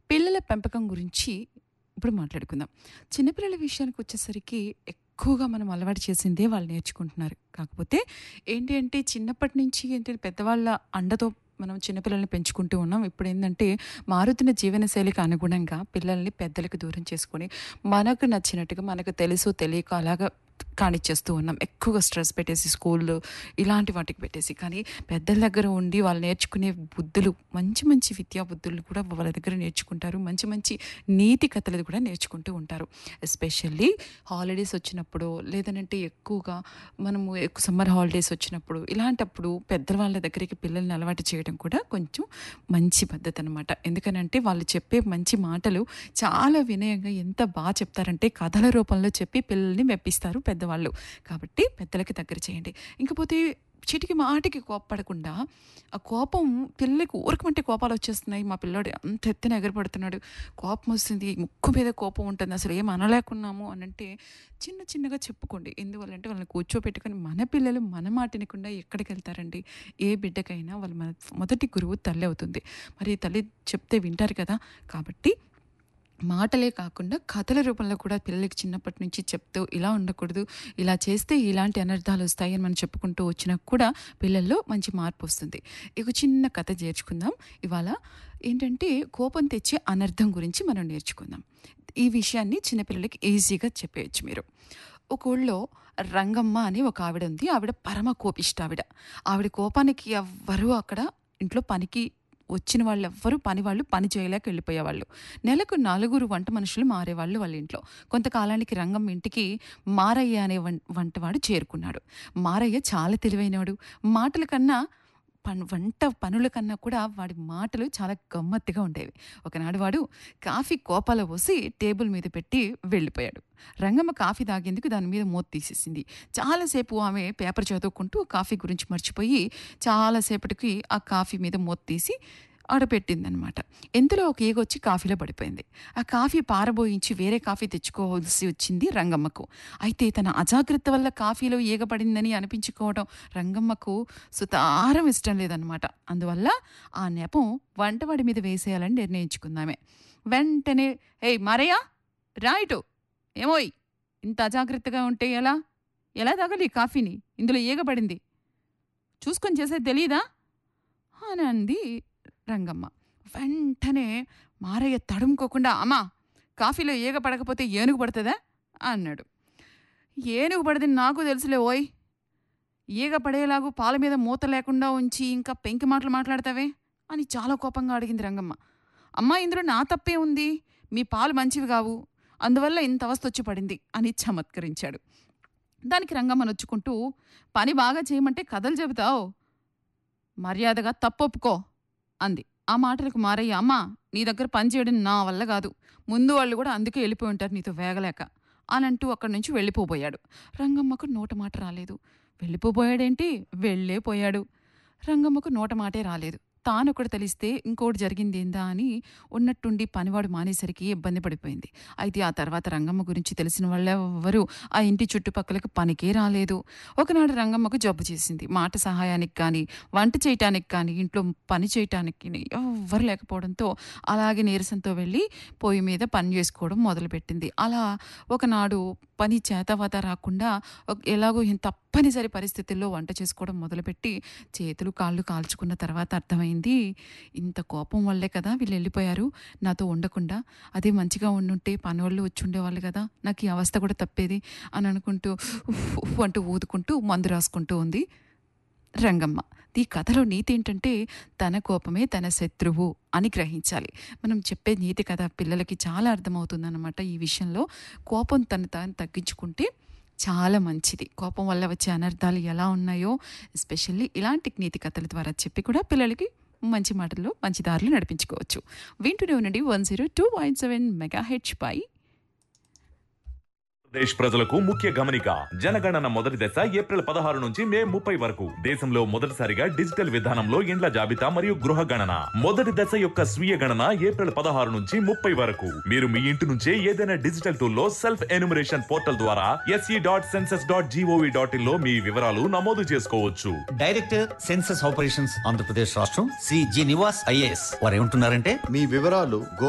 పిల్లల పెంపకం గురించి ఇప్పుడు మాట్లాడుకుందాం. చిన్నపిల్లల విషయానికి వచ్చేసరికి ఎక్కువగా మనం అలవాటు చేసిందే వాళ్ళు నేర్చుకుంటున్నారు. కాకపోతే ఏంటి అంటే చిన్నప్పటి నుంచి ఏంటి పెద్దవాళ్ళ అండతో మనం చిన్నపిల్లల్ని పెంచుకుంటూ ఉన్నాం. ఇప్పుడేందంటే మారుతున్న జీవనశైలికి అనుగుణంగా పిల్లల్ని పెద్దలకి దూరం చేసుకొని, మనకు నచ్చినట్టుగా మనకు తెలుసో తెలియకో అలాగా కానిచ్చేస్తూ ఉన్నాం. ఎక్కువగా స్ట్రెస్ పెట్టేసి స్కూల్‌లో ఇలాంటి వాటికి పెట్టేసి. కానీ పెద్దల దగ్గర ఉండి వాళ్ళు నేర్చుకునే బుద్ధులు మంచి మంచి విద్యా బుద్ధులు కూడా వాళ్ళ దగ్గర నేర్చుకుంటారు. మంచి మంచి నీతి కథలు కూడా నేర్చుకుంటూ ఉంటారు. ఎస్పెషల్లీ హాలిడేస్ వచ్చినప్పుడో లేదనంటే ఎక్కువగా మనము ఎక్కువ సమ్మర్ హాలిడేస్ వచ్చినప్పుడు ఇలాంటప్పుడు పెద్దవాళ్ళ దగ్గరికి పిల్లల్ని అలవాటు చేయడం కూడా కొంచెం మంచి పద్ధతనమాట. ఎందుకనంటే వాళ్ళు చెప్పే మంచి మాటలు చాలా వినయంగా ఎంత బా చెప్తారంటే కథల రూపంలో చెప్పి పిల్లల్ని మెప్పిస్తారు పెద్దవాళ్ళు. కాబట్టి పెద్దలకి దగ్గర చేయండి. ఇంకపోతే చీటికి మాటికి కోప్పడకుండా ఆ కోపం పిల్లలకి ఊరకమంటే కోపాలొచ్చేస్తున్నాయి. మా పిల్లోడు అంత ఎత్తున ఎగరపడుతున్నాడు. కోపమొస్తుంది. ముక్కు మీద కోపం ఉంటుంది. అసలు ఏం అనలేకున్నాము అనంటే చిన్న చిన్నగా చెప్పుకోండి. ఎందువల్లంటే వాళ్ళని కూర్చోపెట్టుకొని మన పిల్లలు మన మాట ఇనకుండా ఎక్కడికెళ్తారండి? ఏ బిడ్డకైనా వాళ్ళ మన మొదటి గురువు తల్లి అవుతుంది. మరి తల్లి చెప్తే వింటారు కదా! కాబట్టి మాటలే కాకుండా కథల రూపంలో కూడా పిల్లలకి చిన్నప్పటి నుంచి చెప్తూ ఇలా ఉండకూడదు. ఇలా చేస్తే ఇలాంటి అనర్థాలొస్తాయి అని మనం చెప్పుకుంటూ వచ్చినా కూడా పిల్లల్లో మంచి మార్పొస్తుంది. ఇక చిన్న కథ చేర్చుకుందాం. ఇవాళ ఏంటంటే కోపం తెచ్చే అనర్థం గురించి మనం నేర్చుకుందాం. ఈ విషయాన్ని చిన్నపిల్లలకి ఈజీగా చెప్పేయొచ్చు మీరు. ఒక ఊళ్ళో రంగమ్మ అని ఒక ఆవిడ ఉంది. ఆవిడ పరమ కోపిష్టావిడ. ఆవిడ కోపానికి ఎవ్వరూ అక్కడ ఇంట్లో పనికి వచ్చిన వాళ్ళెవ్వరూ పని వాళ్ళు పని చేయలేక వెళ్ళిపోయేవాళ్ళు. నెలకు నలుగురు వంట మనుషులు మారేవాళ్ళు వాళ్ళ ఇంట్లో. కొంతకాలానికి రంగమ్మ ఇంటికి మారయ్య అనే వం వంటవాడు చేరుకున్నాడు. మారయ్య చాలా తెలివైనోడు. మాటల కన్నా పన్ వంట పనుల కన్నా కూడా వాడి మాటలు చాలా గమ్మత్తుగా ఉండేవి. ఒకనాడు వాడు కాఫీ కోపాలో పోసి టేబుల్ మీద పెట్టి వెళ్ళిపోయాడు. రంగమ్మ కాఫీ తాగేందుకు దాని మీద మూత తీసేసింది. చాలాసేపు ఆమె పేపర్ చదువుకుంటూ కాఫీ గురించి మర్చిపోయి చాలా సేపటికి ఆ కాఫీ మీద మూత తీసి ఆడ పెట్టిందనమాట. ఇంతలో ఒక ఈగొచ్చి కాఫీలో పడిపోయింది. ఆ కాఫీ పారబోయించి వేరే కాఫీ తెచ్చుకోవాల్సి వచ్చింది రంగమ్మకు. అయితే తన అజాగ్రత్త వల్ల కాఫీలో ఈగ పడిందని అనిపించుకోవడం రంగమ్మకు సుతారం ఇష్టం లేదనమాట. అందువల్ల ఆ నెపం వంటవాడి మీద వేసేయాలని నిర్ణయించుకుందామె. వెంటనే "ఏయ్ మారయ్య రా ఇటు. ఏమోయ్ ఇంత అజాగ్రత్తగా ఉంటే ఎలా? ఎలా తాగాలి ఈ కాఫీని? ఇందులో ఈగ పడింది. చూసుకొని చేసేది తెలీదా?" అని అంది రంగమ్మ. వెంటనే మారయ్య తడుముకోకుండా "అమ్మా కాఫీలో ఈగ పడకపోతే ఏనుగు పడతదా?" అన్నాడు. "ఏనుగు పడదని నాకు తెలుసులే ఓయ్. ఈగ పడేలాగు పాల మీద మూత లేకుండా ఉంచి ఇంకా పెంకి మాటలు మాట్లాడతావే?" అని చాలా కోపంగా అడిగింది రంగమ్మ. "అమ్మా ఇందులో నా తప్పే ఉంది. మీ పాలు మంచివి గావు. అందువల్ల ఇంత అవస్థొచ్చి పడింది" అని చమత్కరించాడు. దానికి రంగమ్మ నొచ్చుకుంటూ "పని బాగా చేయమంటే కథలు చెబుతావ్. మర్యాదగా తప్పొప్పుకో" అంది. ఆ మాటలకు మారయ్య "అమ్మా నీ దగ్గర పని చేయడం నా వల్ల గాదు. ముందు వాళ్ళు గూడా అందుకే వెళ్ళిపోయి ఉంటారు నీతో వేగలేక" అనంటూ అక్కడి నుంచి వెళ్ళిపోబోయాడు. రంగమ్మకు నోట మాట రాలేదు. వెళ్ళిపోబోయాడేంటి? వెళ్ళే పోయాడు. రంగమ్మకు నోట మాటే రాలేదు. తానొకటి తెలిస్తే ఇంకోటి జరిగిందేందా అని ఉన్నట్టుండి పనివాడు మానేసరికి ఇబ్బంది పడిపోయింది. అయితే ఆ తర్వాత రంగమ్మ గురించి తెలిసిన వాళ్ళెవ్వరూ ఆ ఇంటి చుట్టుపక్కలకు పనికే రాలేదు. ఒకనాడు రంగమ్మకు జబ్బు చేసింది. మాట సహాయానికి కానీ, వంట చేయటానికి కానీ, ఇంట్లో పని చేయటానికి ఎవ్వరు లేకపోవడంతో అలాగే నీరసంతో వెళ్ళి పొయ్యి మీద పని చేసుకోవడం మొదలుపెట్టింది. అలా ఒకనాడు పని చేతవాత రాకుండా ఒక్ ఎలాగో తప్పనిసరి పరిస్థితుల్లో వంట చేసుకోవడం మొదలుపెట్టి చేతులు, కాళ్ళు కాల్చుకున్న తర్వాత అర్థమైంది ఇంత కోపం వల్లే కదా వీళ్ళు వెళ్ళిపోయారు నాతో ఉండకుండా. అదే మంచిగా ఉండుంటే పనోళ్ళు వచ్చుండేవాళ్ళు గదా! నాకు ఈ అవస్థ కూడా తప్పేది అని అనుకుంటూ ఉఫ్ ఉఫ్ అంటూ ఊదుకుంటూ మందు రాసుకుంటూ ఉంది రంగమ్మ. ఈ కథలో నీతేంటంటే తన కోపమే తన శత్రువు అని గ్రహించాలి. మనం చెప్పే నీతి కథ పిల్లలకి చాలా అర్థమవుతుందనమాట ఈ విషయంలో. కోపం తను తాను తగ్గించుకుంటే చాలా మంచిది. కోపం వల్ల వచ్చే అనర్థాలు ఎలా ఉన్నాయో ఎస్పెషల్లీ ఇలాంటి నీతి కథల ద్వారా చెప్పి కూడా పిల్లలకి మంచి మాటల్లో మంచి దారులు నడిపించుకోవచ్చు. వింటూనే ఉండండి 102.7 మెగాహెర్ట్జ్ పై దేశ్ ప్రజలకు ముఖ్య గమనిక జనగణన మొదటి దశ ఏప్రిల్ పదహారు నుంచి మే ముప్పై వరకు దేశంలో మొదటిసారిగా డిజిటల్ విధానంలో ఇండ్ల జాబితా మరియు గృహ గణన మొదటి దశ యొక్క స్వీయ గణన ఏప్రిల్ పదహారు నుంచి ముప్పై వరకు మీరు మీ ఇంటి నుంచే ఏదైనా డిజిటల్ టూల్లో సెల్ఫ్ ఎన్యూమరేషన్ పోర్టల్ ద్వారా SE dot census dot GOV dot in లో మీ వివరాలు నమోదు చేసుకోవచ్చు డైరెక్టర్ సెన్సస్ ఆపరేషన్స్ ఆంధ్రప్రదేశ్ రాష్ట్రం శ్రీ జి నివాస్ ఐఏఎస్ వారు ఏమంటున్నారంటే మీ వివరాలు గో